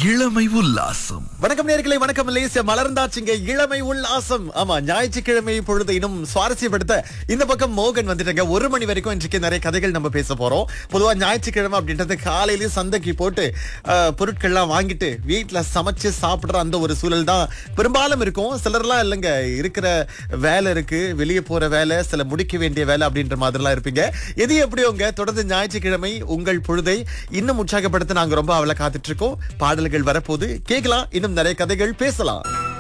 இளமை உல்லாசம் வணக்கம் நேர்களை வணக்கம் லேசிய மலர்ந்தாச்சுங்க இளமை உல்லாசம் ஆமா ஞாயிற்றுக்கிழமை பொழுது இன்னும் சுவாரஸ்யப்படுத்த இந்த பக்கம் மோகன் வந்துட்டாங்க ஒரு மணி வரைக்கும் இன்றைக்கு நிறைய கதைகள் நம்ம பேச போறோம் பொதுவா ஞாயிற்றுக்கிழமை அப்படின்றது காலையிலேயே சந்தைக்கு போட்டு அஹ், பொருட்கள்லாம் வாங்கிட்டு வீட்டுல சமைச்சு சாப்பிடுற அந்த ஒரு சூழல் தான் பெரும்பாலும் இருக்கும் சிலர்லாம் இல்லைங்க இருக்கிற வேலை இருக்கு வெளியே போற வேலை சில முடிக்க வேண்டிய வேலை அப்படின்ற மாதிரிலாம் இருப்பீங்க எது எப்படி உங்க தொடர்ந்து ஞாயிற்றுக்கிழமை உங்கள் பொழுதை இன்னும் உற்சாகப்படுத்த நாங்க ரொம்ப அவளை காத்துட்டு இருக்கோம் பாடல்கள் வரப்போது கேட்கலாம் இன்னும் நிறைய கதைகள் பேசலாம்